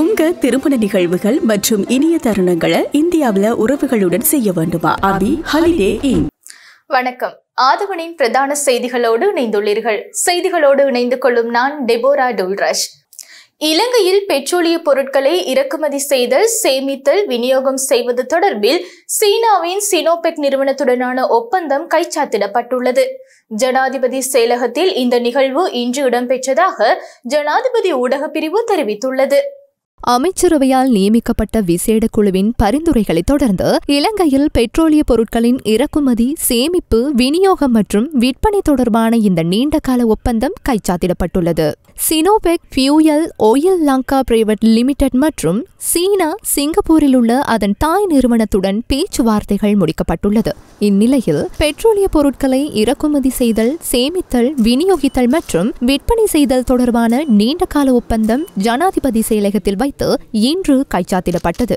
உங்க திருமண நிகழ்வுகள் மற்றும் இனிய தருணங்களை இந்தியாவுல உறவுகளுடன் செய்ய வேண்டுமா அபி ஹாலிடே இன் வணக்கம் ஆதவனின் பிரதான செய்திகளோடு இணைந்துள்ளீர்கள் செய்திகளோடு இணைந்து கொள்ளும் நான் டெபோரா டோல்ரஷ் இலங்கையில் பெட்ரோலிய பொருட்களை இறக்குமதி செய்தல் சேமித்தல் விநியோகம் செய்வது தொடர்பில் சீனாவின் சினோபெக் நிறுவனத்துடனான ஒப்பந்தம் கைச்சாத்திடப்பட்டுள்ளது ஜனாதிபதி செயலகத்தில் இந்த நிகழ்வு இன்று இடம்பெற்றதாக ஜனாதிபதி ஊடகப் பிரிவு தெரிவித்துள்ளது அமைச்சரவையால் நியமிக்கப்பட்ட விசேட குழுவின் பரிந்துரைகளை தொடர்ந்து இலங்கையில் பெட்ரோலிய பொருட்களின் இறக்குமதி சேமிப்பு விநியோகம் மற்றும் விற்பனை தொடர்பான இந்த நீண்டகால ஒப்பந்தம் கைச்சாத்திடப்பட்டுள்ளது Sinopec fuel oil Lanka private limited மற்றும் சீனா சிங்கப்பூரில் உள்ள அதன் தாய் நிறுவனத்துடன் பேச்சுவார்த்தைகள் முடிக்கப்பட்டுள்ளது இந்நிலையில் பெட்ரோலிய பொருட்களை இறக்குமதி செய்தல் சேமித்தல் விநியோகித்தல் மற்றும் விற்பனை செய்தல் தொடர்பான நீண்டகால ஒப்பந்தம் ஜனாதிபதி செயலகத்தில் வைத்து இன்று கைச்சாத்திடப்பட்டது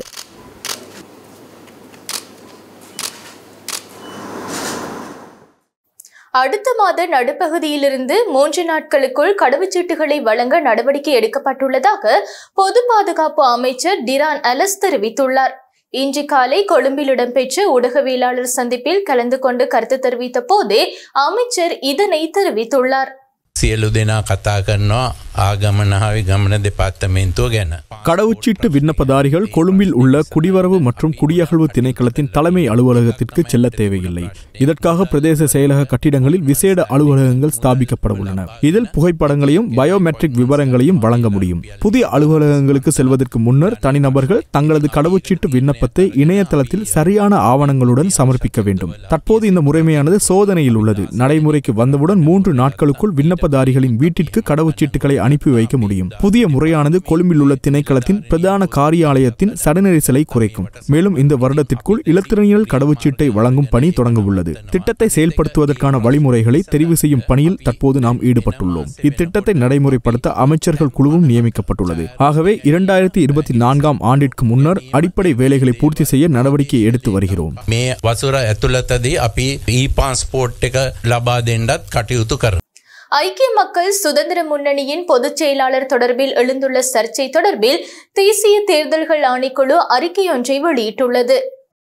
அடுத்த மாத நடுப்பகுதியிலிருந்து மூன்று நாட்களுக்குள் கடவுச்சீட்டுகளை வழங்க நடவடிக்கை எடுக்கப்பட்டுள்ளதாக பொது பாதுகாப்பு அமைச்சர் டிரான் அலஸ் தெரிவித்துள்ளார் இன்று காலை கொழும்பில் இடம்பெற்ற ஊடகவியலாளர் சந்திப்பில் கலந்து கொண்டு கருத்து தெரிவித்த போதே அமைச்சர் இதனை தெரிவித்துள்ளார் සියලු දෙනා කතා කරනවා ආගමනහාවි ගමන දෙපාත්තමේන්තුව ගැන. கடவுச்சீட்டு விண்ணப்பதாரிகள் கொழும்பில் உள்ள குடிவரவு மற்றும் குடியகழ்வு திணைக்களத்தின் தலைமை அலுவலகத்திற்கு செல்ல தேவையில்லை இதற்காக பிரதேச செயலக கட்டிடங்களில் விசேட அலுவலகங்கள் ஸ்தாபிக்கப்பட உள்ளன இதில் புகைப்படங்களையும் பயோமெட்ரிக் விவரங்களையும் வழங்க முடியும் புதிய அலுவலகங்களுக்கு செல்வதற்கு முன்னர் தனிநபர்கள் தங்களது கடவுச்சீட்டு விண்ணப்பத்தை இணையதளத்தில் சரியான ஆவணங்களுடன் சமர்ப்பிக்க வேண்டும் தற்போது இந்த முறைமையானது சோதனையில் உள்ளது நடைமுறைக்கு வந்தவுடன் மூன்று நாட்களுக்குள் விண்ணப்பதாரிகளின் வீட்டிற்கு கடவுச்சீட்டுகளை அனுப்பி வைக்க முடியும் புதிய முறையானது கொழும்பில் உள்ள திணைக்களத்தின் பிரதான காரியாலயத்தின் சடநெரிசலை குறைக்கும் மேலும் இந்த வருடத்திற்குள் இலத்திரனியல் கடவுச்சீட்டை வழங்கும் பணி தொடங்க உள்ளது திட்டத்தை செயல்படுத்துவதற்கான வழிமுறைகளை தெரிவு செய்யும் பணியில் தற்போது நாம் ஈடுபட்டுள்ளோம் இத்திட்டத்தை நடைமுறைப்படுத்த அமைச்சர்கள் குழுவும் நியமிக்கப்பட்டுள்ளது ஆகவே இரண்டாயிரத்தி இருபத்தி நான்காம் ஆண்டிற்கு முன்னர் அடிப்படை வேலைகளை பூர்த்தி செய்ய நடவடிக்கை எடுத்து வருகிறோம் මේ වසුර ඇතුළතදී අපි ඊපාස්පෝට් එක ලබා දෙන්නත් කටයුතු කර. ஐக்கிய மக்கள் சுதந்திர முன்னணியின் பொதுச் செயலாளர் தொடர்பில் எழுந்துள்ள சர்ச்சை தொடர்பில் தேசிய தேர்தல்கள் ஆணைக்குழு அறிக்கையொன்றை வெளியிட்டுள்ளது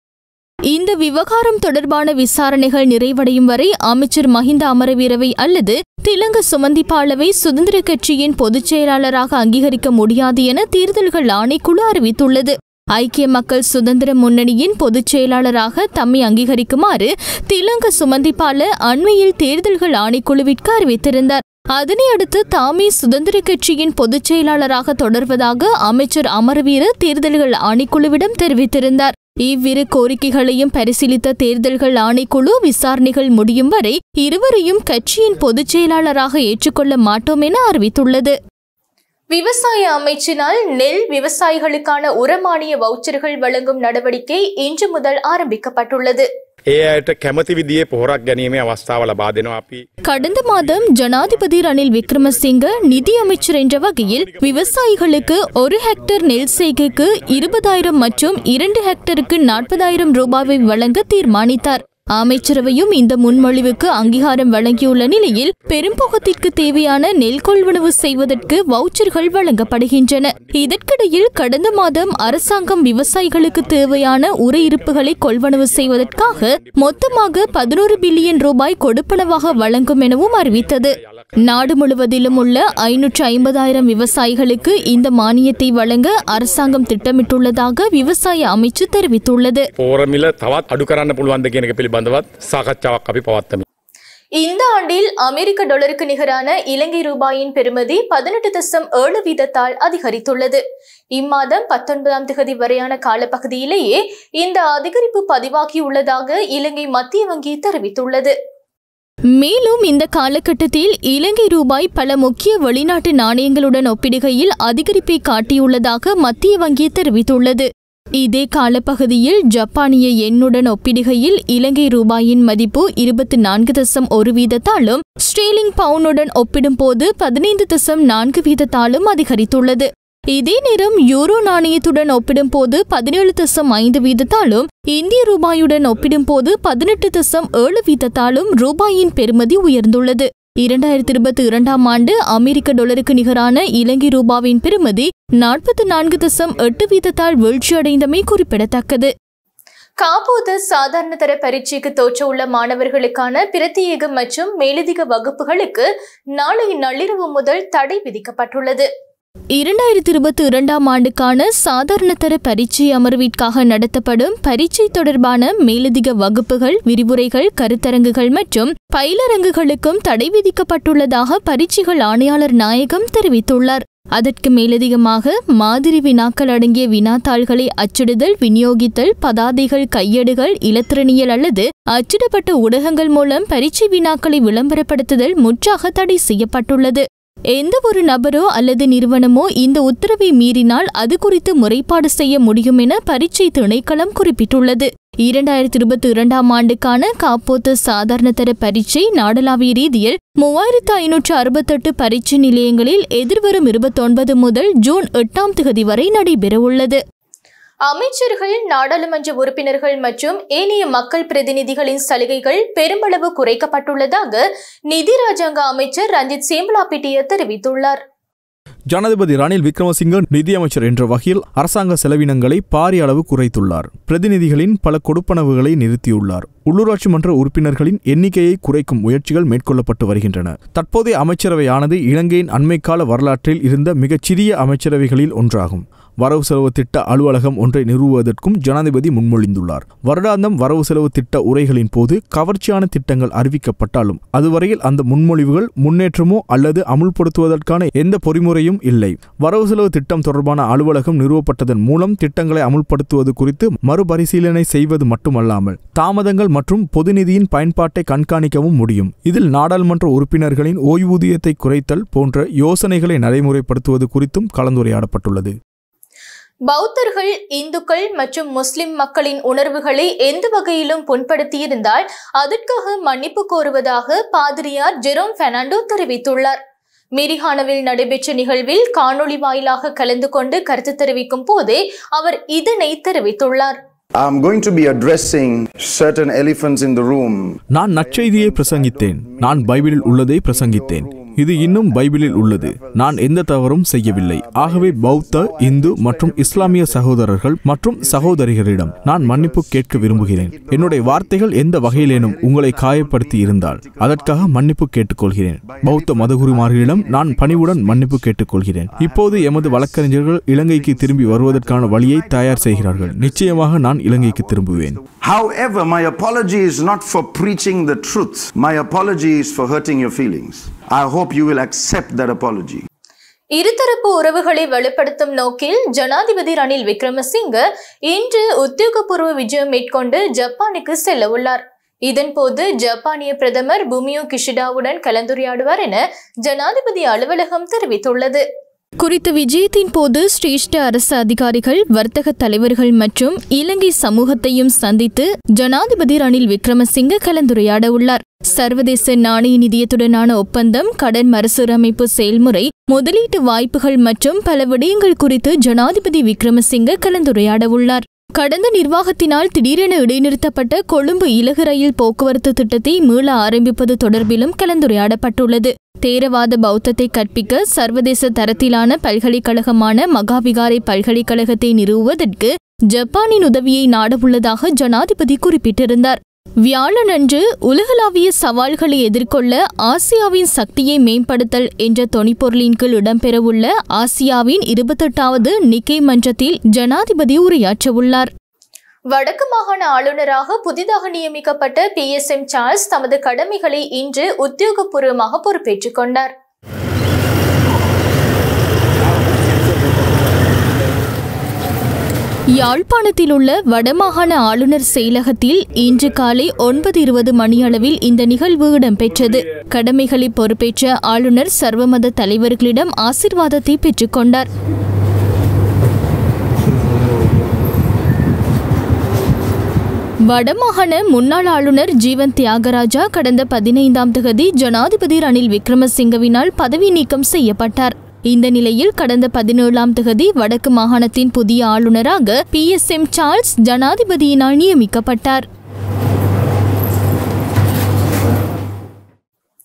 இந்த விவகாரம் தொடர்பான விசாரணைகள் நிறைவடையும் வரை அமைச்சர் மஹிந்த அமரவீரவை அல்லது திலங்க சுமந்திபாலவை சுதந்திர கட்சியின் பொதுச் செயலாளராக அங்கீகரிக்க முடியாது என தேர்தல்கள் ஆணைக்குழு அறிவித்துள்ளது ஐக்கிய மக்கள் சுதந்திர முன்னணியின் பொதுச் செயலாளராக தம்மை அங்கீகரிக்குமாறு திலங்க சுமந்திபால அண்மையில் தேர்தல்கள் ஆணைக்குழுவிற்கு அறிவித்திருந்தார் அதனை அடுத்து தாமே சுதந்திர கட்சியின் பொதுச் செயலாளராக தொடர்வதாக அமைச்சர் அமரவீர தேர்தல்கள் ஆணைக்குழுவிடம் தெரிவித்திருந்தார் இவ்விரு கோரிக்கைகளையும் பரிசீலித்த தேர்தல்கள் ஆணைக்குழு விசாரணைகள் முடியும் வரை இருவரையும் கட்சியின் பொதுச் செயலாளராக ஏற்றுக்கொள்ள மாட்டோம் என அறிவித்துள்ளது விவசாய அமைச்சினால் நெல் விவசாயிகளுக்கான உரமானிய வவுச்சர்கள் வழங்கும் நடவடிக்கை இன்று முதல் ஆரம்பிக்கப்பட்டுள்ளது ඒ අයට කැමති විදිේ පොහොරක් ගැනීමේ අවස්ථාව ලබා දෙනවා අපි கடந்த மாதம் ஜனாதிபதி ரணில் விக்ரமசிங்க நிதி அமைச்சர் என்ற வகையில் விவசாயிகளுக்கு ஒரு ஹெக்டேர் நெல் செய்கைக்கு இருபதாயிரம் மற்றும் இரண்டு ஹெக்டருக்கு நாற்பதாயிரம் ரூபாவை வழங்க தீர்மானித்தார் அமைச்சரவையும் இந்த முன்மொழிவுக்கு அங்கீகாரம் வழங்கியுள்ள நிலையில் பெரும்பொகத்திற்கு தேவையான நெல் கொள்வனவு செய்வதற்கு வவுச்சர்கள் வழங்கப்படுகின்றன இதற்கிடையில் கடந்த மாதம் அரசாங்கம் விவசாயிகளுக்கு தேவையான உர இருப்புகளை கொள்வனவு செய்வதற்காக மொத்தமாக பதினோரு பில்லியன் ரூபாய் கொடுப்பனவாக வழங்கும் எனவும் அறிவித்தது நாடு முழுவதிலும் உள்ள ஐநூற்று ஐம்பதாயிரம் விவசாயிகளுக்கு இந்த மானியத்தை வழங்க அரசாங்கம் திட்டமிட்டுள்ளதாக விவசாய அமைச்சு தெரிவித்துள்ளது පෝරමිල තවත් අඩු කරන්න පුළුවන්ද කියනක පිළිබඳවත් සාකච්ඡාවක් අපි පවත්තම. இந்த ஆண்டில் அமெரிக்க டாலருக்கு நிகரான இலங்கை ரூபாயின் பெறுமதி பதினெட்டு தசம் ஏழு வீதத்தால் அதிகரித்துள்ளது இம்மாதம் பத்தொன்பதாம் தேதி வரையான காலப்பகுதியிலேயே இந்த அதிகரிப்பு பதிவாகியுள்ளதாக இலங்கை மத்திய வங்கி தெரிவித்துள்ளது மேலும் இந்த காலகட்டத்தில் இலங்கை ரூபாய் பல முக்கிய வெளிநாட்டு நாணயங்களுடன் ஒப்பிடுகையில் அதிகரிப்பை காட்டியுள்ளதாக மத்திய வங்கி தெரிவித்துள்ளது இதே காலப்பகுதியில் ஜப்பானிய எண்ணுடன் ஒப்பிடுகையில் இலங்கை ரூபாயின் மதிப்பு இருபத்தி நான்கு தசம் ஒரு வீதத்தாலும் ஸ்டேலிங் பவுனுடன் ஒப்பிடும்போது பதினைந்து தசம் நான்கு வீதத்தாலும் அதிகரித்துள்ளது இதே நேரம் யூரோ நாணயத்துடன் ஒப்பிடும்போது பதினேழு தசம் ஐந்து வீதத்தாலும் இந்திய ரூபாயுடன் ஒப்பிடும்போது பதினெட்டு தசம் ஏழு வீதத்தாலும் ரூபாயின் பெறுமதி உயர்ந்துள்ளது இரண்டாயிரத்தி இருபத்தி இரண்டாம் ஆண்டு அமெரிக்க டாலருக்கு நிகரான இலங்கை ரூபாவின் பெறுமதி நாற்பத்தி நான்கு தசம் எட்டு வீதத்தால் வீழ்ச்சியடைந்தமை குறிப்பிடத்தக்கது காப்போது சாதாரண தர பரீட்சைக்கு தோற்ற உள்ள மாணவர்களுக்கான பிரத்யேக மற்றும் மேலதிக வகுப்புகளுக்கு நாளை நள்ளிரவு முதல் தடை விதிக்கப்பட்டுள்ளது இரண்டாயிரத்தி இருபத்தி இரண்டாம் ஆண்டுக்கான சாதாரண தர பரீட்சை அமர்விற்காக நடத்தப்படும் பரீட்சை தொடர்பான மேலதிக வகுப்புகள் விரிவுரைகள் கருத்தரங்குகள் மற்றும் பயிலரங்குகளுக்கும் தடை விதிக்கப்பட்டுள்ளதாக பரீட்சைகள் ஆணையாளர் நாயகம் தெரிவித்துள்ளார் அதற்கு மேலதிகமாக மாதிரி வினாக்கள் அடங்கிய வினாத்தாள்களை அச்சிடுதல் விநியோகித்தல் பதாதைகள் கையேடுகள் இலத்திரனியல் அல்லது அச்சிடப்பட்ட ஊடகங்கள் மூலம் பரீட்சை வினாக்களை விளம்பரப்படுத்துதல் முற்றாக தடை செய்யப்பட்டுள்ளது எந்த ஒரு நபரோ அல்லது நிறுவனமோ இந்த உத்தரவை மீறினால் அது குறித்து முறைப்பாடு செய்ய முடியும் என பரீட்சை திணைக்களம் குறிப்பிட்டுள்ளது இரண்டாயிரத்தி இருபத்தி இரண்டாம் ஆண்டுக்கான காப்போத்து சாதாரண தர பரீட்சை நாடளாவிய ரீதியில் மூவாயிரத்து ஐநூற்று அறுபத்தெட்டு பரீட்சை நிலையங்களில் எதிர்வரும் இருபத்தொன்பது முதல் ஜூன் எட்டாம் தேதி வரை நடைபெறவுள்ளது அமைச்சர்கள் நாடாளுமன்ற உறுப்பினர்கள் மற்றும் ஏனைய மக்கள் பிரதிநிதிகளின் சலுகைகள் பெருமளவு குறைக்கப்பட்டுள்ளதாக நிதி ராஜாங்க அமைச்சர் ரஞ்சித் சேம்பலாபிட்டிய தெரிவித்துள்ளார் ஜனாதிபதி ரணில் விக்ரமசிங்க நிதியமைச்சர் என்ற வகையில் அரசாங்க செலவினங்களை பாரிய அளவு குறைத்துள்ளார் பிரதிநிதிகளின் பல கொடுப்பனவுகளை நிறுத்தியுள்ளார் உள்ளூராட்சி மன்ற உறுப்பினர்களின் எண்ணிக்கையை குறைக்கும் முயற்சிகள் மேற்கொள்ளப்பட்டு வருகின்றன தற்போதைய அமைச்சரவையானது இலங்கையின் அண்மைக்கால வரலாற்றில் இருந்த மிகச்சிறிய அமைச்சரவைகளில் ஒன்றாகும் வரவு செலவு திட்ட அலுவலகம் ஒன்றை நிறுவுவதற்கும் ஜனாதிபதி முன்மொழிந்துள்ளார் வருடாந்தம் வரவு செலவு திட்ட உரைகளின் போது கவர்ச்சியான திட்டங்கள் அறிவிக்கப்பட்டாலும் அதுவரையில் அந்த முன்மொழிவுகள் முன்னேற்றமோ அல்லது அமுல்படுத்துவதற்கான எந்த பொறிமுறையும் இல்லை வரவு செலவு திட்டம் தொடர்பான அலுவலகம் நிறுவப்பட்டதன் மூலம் திட்டங்களை அமுல்படுத்துவது குறித்து மறுபரிசீலனை செய்வது மட்டுமல்லாமல் தாமதங்கள் மற்றும் பொதுநிதியின் பயன்பாட்டை கண்காணிக்கவும் முடியும் இதில் நாடாளுமன்ற உறுப்பினர்களின் ஓய்வூதியத்தை குறைத்தல் போன்ற யோசனைகளை நடைமுறைப்படுத்துவது குறித்தும் கலந்துரையாடப்பட்டுள்ளது பௌத்தர்கள் இந்துக்கள் மற்றும் முஸ்லிம் மக்களின் உணர்வுகளை எந்த வகையிலும் புண்படுத்தியிருந்தால் அதற்காக மன்னிப்பு கோருவதாக பாதிரியார் ஜெரோம் பெர்னாண்டோ தெரிவித்துள்ளார் மிரிஹானவில் நடைபெற்ற நிகழ்வில் காணொளி வாயிலாக கலந்து கொண்டு கருத்து தெரிவிக்கும் போதே அவர் இதனை தெரிவித்துள்ளார் I'm going to be addressing certain elephants in the room. நான் நற்செய்தியை பிரசங்கித்தேன் நான் பைபிளில் உள்ளதை பிரசங்கித்தேன் இது இன்னும் பைபிளில் உள்ளது நான் எந்த தவறும் செய்யவில்லை ஆகவே பௌத்த இந்து மற்றும் இஸ்லாமிய சகோதரர்கள் மற்றும் சகோதரிகளிடம் நான் மன்னிப்பு கேட்க விரும்புகிறேன் என்னுடைய வார்த்தைகள் எந்த வகையிலேனும் உங்களை காயப்படுத்தி இருந்தால் அதற்காக மன்னிப்பு கேட்டுக்கொள்கிறேன் பௌத்த மதகுருமார்களிடம் நான் பணிவுடன் மன்னிப்பு கேட்டுக்கொள்கிறேன் இப்போது எமது வழக்கறிஞர்கள் இலங்கைக்கு திரும்பி வருவதற்கான வழியை தயார் செய்கிறார்கள் நிச்சயமாக நான் இலங்கைக்கு திரும்புவேன் However, my apology is not for preaching the truth. My apology is for hurting your feelings. I hope you will accept that apology. இருதரப்பு உறவுகளை வலுப்படுத்தும் நோக்கில் ஜனாதிபதி ரணில் விக்ரமசிங்க இன்று உத்தியோகபூர்வ விஜயம் மேற்கொண்டு ஜப்பானுக்கு செல்ல உள்ளார் இதன்போது ஜப்பானிய பிரதமர் புமியோ கிஷிடாவுடன் கலந்துரையாடுவார் என ஜனாதிபதி அலுவலகம் தெரிவித்துள்ளது குறித்த விஜயத்தின் போது சிரேஷ்ட அரசு அதிகாரிகள் வர்த்தக தலைவர்கள் மற்றும் இலங்கை சமூகத்தையும் சந்தித்து ஜனாதிபதி ரணில் விக்ரமசிங்க கலந்துரையாட உள்ளார் சர்வதேச நாணய நிதியத்துடனான ஒப்பந்தம் கடன் மறுசீரமைப்பு செயல்முறை முதலீட்டு வாய்ப்புகள் மற்றும் பல விடயங்கள் குறித்து ஜனாதிபதி விக்ரமசிங்க கலந்துரையாட உள்ளார் கடந்த நிர்வாகத்தினால் திடீரென இடைநிறுத்தப்பட்ட கொழும்பு இலகு ரயில் போக்குவரத்து திட்டத்தை மீள ஆரம்பிப்பது தொடர்பிலும் கலந்துரையாடப்பட்டுள்ளது தேரவாத பௌத்தத்தை கற்பிக்க சர்வதேச தரத்திலான பல்கலைக்கழகமான மகாவிகாரை பல்கலைக்கழகத்தை நிறுவுவதற்கு ஜப்பானின் உதவியை நாடவுள்ளதாக ஜனாதிபதி குறிப்பிட்டிருந்தார் வியாழனன்று உலகளாவிய சவால்களை எதிர்கொள்ள ஆசியாவின் சக்தியை மேம்படுத்தல் என்ற தொனிப்பொருளின் கீழ் இடம்பெறவுள்ள ஆசியாவின் இருபத்தெட்டாவது நிக்கை மன்றத்தில் ஜனாதிபதி உரையாற்றவுள்ளார் வடக்கு மாகாண ஆளுநராக புதிதாக நியமிக்கப்பட்ட பி எஸ் எம் சார்ல்ஸ் தமது கடமைகளை இன்று உத்தியோகபூர்வமாக பொறுப்பேற்றுக் கொண்டார் யாழ்ப்பாணத்தில் உள்ள வடமாகாண ஆளுநர் செயலகத்தில் இன்று காலை ஒன்பது இருபது மணியளவில் இந்த நிகழ்வு இடம்பெற்றது கடமைகளை பொறுப்பேற்ற ஆளுநர் சர்வமத தலைவர்களிடம் ஆசிர்வாதத்தை பெற்றுக்கொண்டார் வடமாகாண முன்னாள் ஆளுநர் ஜீவன் தியாகராஜா கடந்த பதினைந்தாம் தேதி ஜனாதிபதி ரணில் விக்ரமசிங்கவினால் பதவி நீக்கம் செய்யப்பட்டார் இந்த நிலையில் கடந்த பதினேழாம் தேதி வடக்கு மாகாணத்தின் புதிய ஆளுநராக பி எஸ் எம் சார்ல்ஸ் ஜனாதிபதியினால் நியமிக்கப்பட்டார்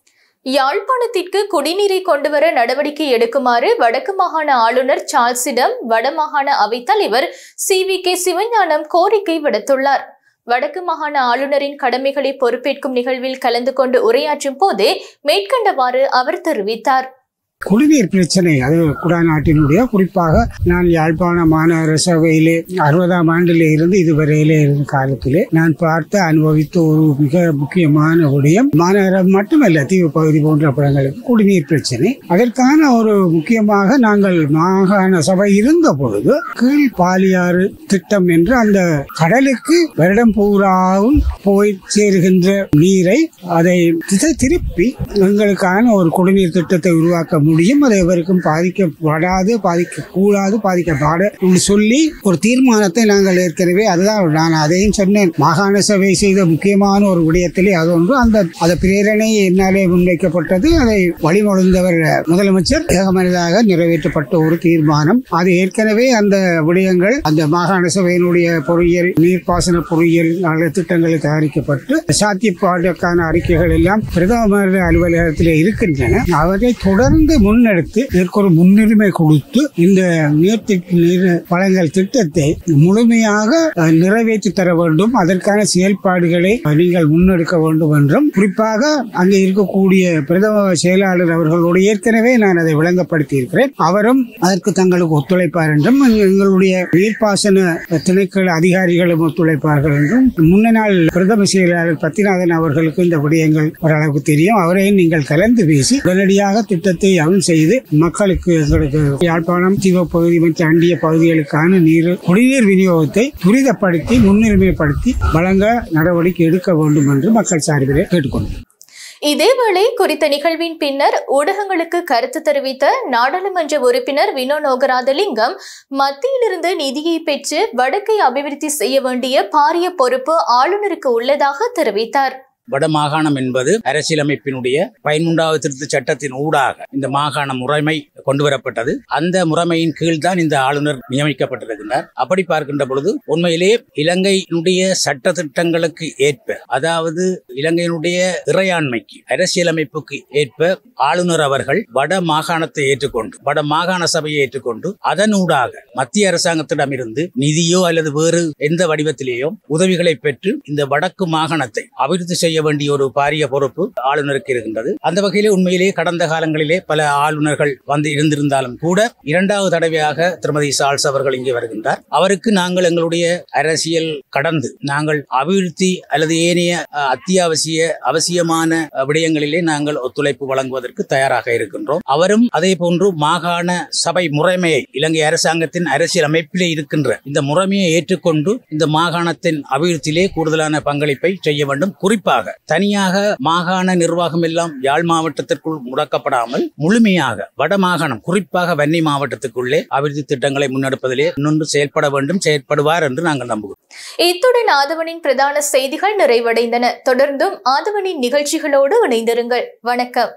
யாழ்ப்பாணத்திற்கு குடிநீரை கொண்டுவர நடவடிக்கை எடுக்குமாறு வடக்கு மாகாண ஆளுநர் சார்ல்ஸிடம் வடமாகாண அவைத்தலைவர் சி வி கே சிவஞானம் கோரிக்கை விடுத்துள்ளார் வடக்கு மாகாண ஆளுநரின் கடமைகளை பொறுப்பேற்கும் நிகழ்வில் கலந்து கொண்டு உரையாற்றும் போதே மேற்கண்டவாறு அவர் தெரிவித்தார் குடிநீர் பிரச்சனை அது குடாநாட்டினுடைய குறிப்பாக நான் யாழ்ப்பாண மாநகர சபையிலே அறுபதாம் ஆண்டிலே இருந்து இதுவரையிலே இருந்த காலத்திலே நான் பார்த்து அனுபவித்த ஒரு மிக முக்கியமான விடயம் மாநகரம் மட்டுமல்ல தீவு பகுதி போன்ற படங்களுக்கு குடிநீர் பிரச்சனை அதற்கான ஒரு முக்கியமாக நாங்கள் மாகாண சபை இருந்த பொழுது கீழ் பாலியாறு திட்டம் என்று அந்த கடலுக்கு வருடம் பூராவும் போய் சேருகின்ற நீரை அதை திசை திருப்பி எங்களுக்கான ஒரு குடிநீர் திட்டத்தை உருவாக்க முடியும் அது எவருக்கும் பாதிக்கப்படாது பாதிக்க கூடாது பாதிக்கப்படாது என்று சொல்லி ஒரு தீர்மானத்தை நாங்கள் ஏற்கனவே அதுதான் நான் அதையும் சொன்னேன் மாகாண சபை செய்த முக்கியமான ஒரு விடயத்திலே அது ஒன்று அந்த அந்த பிரேரணை என்னாலே முன்வைக்கப்பட்டது அதை வழிமொழிந்தவர் முதலமைச்சர் ஏகமனதாக நிறைவேற்றப்பட்ட ஒரு தீர்மானம் அது ஏற்கனவே அந்த விடயங்கள் அந்த மாகாண சபையினுடைய பொறியியல் நீர்ப்பாசன பொறியியல் நல்ல திட்டங்கள் தயாரிக்கப்பட்டு சாத்தியப்பாடுக்கான அறிக்கைகள் எல்லாம் பிரதமர் அலுவலகத்தில் இருக்கின்றன அவற்றை தொடர்ந்து முன்னெடுத்து இதற்கு ஒரு முன்னுரிமை கொடுத்து இந்த நீர் திட்ட- நீர் வழங்கல் திட்டத்தை முழுமையாக அஹ், நிறைவேற்றி தர வேண்டும் அதற்கான செயல்பாடுகளை நீங்கள் முன்னெடுக்க வேண்டும் என்றும் குறிப்பாக அங்கே இருக்கக்கூடிய பிரதம செயலாளர் அவர்களோடு ஏற்கனவே நான் அதை விளங்கப்படுத்தி இருக்கிறேன் அவரும் அதற்கு தங்களுக்கு ஒத்துழைப்பார் என்றும் எங்களுடைய நீர்ப்பாசன திணைக்கள அதிகாரிகளும் ஒத்துழைப்பார்கள் என்றும் முன்ன நாள் பிரதம செயலாளர் பத்திநாதன் அவர்களுக்கு இந்த விடயங்கள் ஓரளவுக்கு தெரியும் அவரையும் நீங்கள் கலந்து பேசி உடனடியாக திட்டத்தை அமல் செய்து மக்களுக்கு எங்களுக்கு யாழ்ப்பாணம் தீவ பகுதி மற்றும் அண்டிய பகுதிகளுக்கான நீர் குடிநீர் விநியோகத்தை துரிதப்படுத்தி முன்னுரிமைப்படுத்தி வழங்க நடவடிக்கை எடுக்க வேண்டும் என்று மக்கள் சார்பிலே கேட்டுக்கொண்டேன் இதேவேளை குறித்த நிகழ்வின் பின்னர் ஊடகங்களுக்கு கருத்து தெரிவித்த நாடாளுமன்ற உறுப்பினர் வினோ நோகராதலிங்கம் மத்தியிலிருந்து நிதியை பெற்று வடக்கை அபிவிருத்தி செய்ய வேண்டிய பாரிய பொறுப்பு ஆளுநருக்கு உள்ளதாக தெரிவித்தார் வடமாகாணம் என்பது அரசியலமைப்பினுடைய பதிமூன்றாவது திருத்த சட்டத்தின் ஊடாக இந்த மாகாண முறைமை கொண்டு வரப்பட்டது அந்த முறைமையின் கீழ் தான் இந்த ஆளுநர் நியமிக்கப்பட்டிருக்கின்றார் அப்படி பார்க்கின்ற பொழுது உண்மையிலே இலங்கையினுடைய சட்ட திட்டங்களுக்கு ஏற்ப அதாவது இலங்கையினுடைய இறையாண்மைக்கு அரசியலமைப்புக்கு ஏற்ப ஆளுநர் அவர்கள் வட மாகாணத்தை ஏற்றுக்கொண்டு வட மாகாண சபையை ஏற்றுக்கொண்டு அதனூடாக மத்திய அரசாங்கத்திடமிருந்து நிதியோ அல்லது வேறு எந்த வடிவத்திலேயோ உதவிகளை பெற்று இந்த வடக்கு மாகாணத்தை அபிவிருத்தி செய்ய வேண்டிய ஒரு பாரிய பொறுப்பு ஆளுநருக்கு இருக்கின்றது அந்த வகையிலே உண்மையிலே கடந்த காலங்களிலே பல ஆளுநர்கள் வந்து இருந்திருந்தாலும் கூட இரண்டாவது தடவையாக திருமதி சால்ஸ் அவர்கள் இங்கே வருகின்றார் அவருக்கு நாங்கள் எங்களுடைய அரசியல் கடந்து நாங்கள் அபிவிருத்தி அல்லது ஏனைய அஹ், அத்தியாவசிய அவசியமான அஹ், விடயங்களிலே நாங்கள் ஒத்துழைப்பு வழங்குவதற்கு தயாராக இருக்கின்றோம் அவரும் அதே போன்று மாகாண சபை முறைமையை இலங்கை அரசாங்கத்தின் அரசியல் அமைப்பிலே இருக்கின்ற இந்த முறைமையை ஏற்றுக்கொண்டு இந்த மாகாணத்தின் அபிவிருத்தியிலே கூடுதலான பங்களிப்பை செய்ய வேண்டும் குறிப்பாக தனியாக மாகாண நிர்வாகம் எல்லாம் யாழ் மாவட்டத்திற்குள் முடக்கப்படாமல் முழுமையாக வட மாகாணம் குறிப்பாக வன்னி மாவட்டத்துக்குள்ளே அபிவிருத்தி திட்டங்களை முன்னெடுப்பதிலே இன்னொன்று செயல்பட வேண்டும் செயற்படுவார் என்று நாங்கள் நம்புகிறோம் இத்துடன் ஆதவனின் பிரதான செய்திகள் நிறைவடைந்தன தொடர்ந்தும் ஆதவனின் நிகழ்ச்சிகளோடு இணைந்திருங்கள் வணக்கம்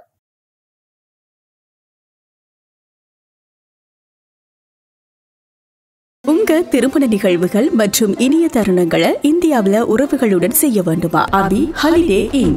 உங்க திருமண நிகழ்வுகள் மற்றும் இனிய தருணங்களை இந்தியாவுல உறவுகளுடன் செய்ய வேண்டுமா அபி ஹாலிடே இன்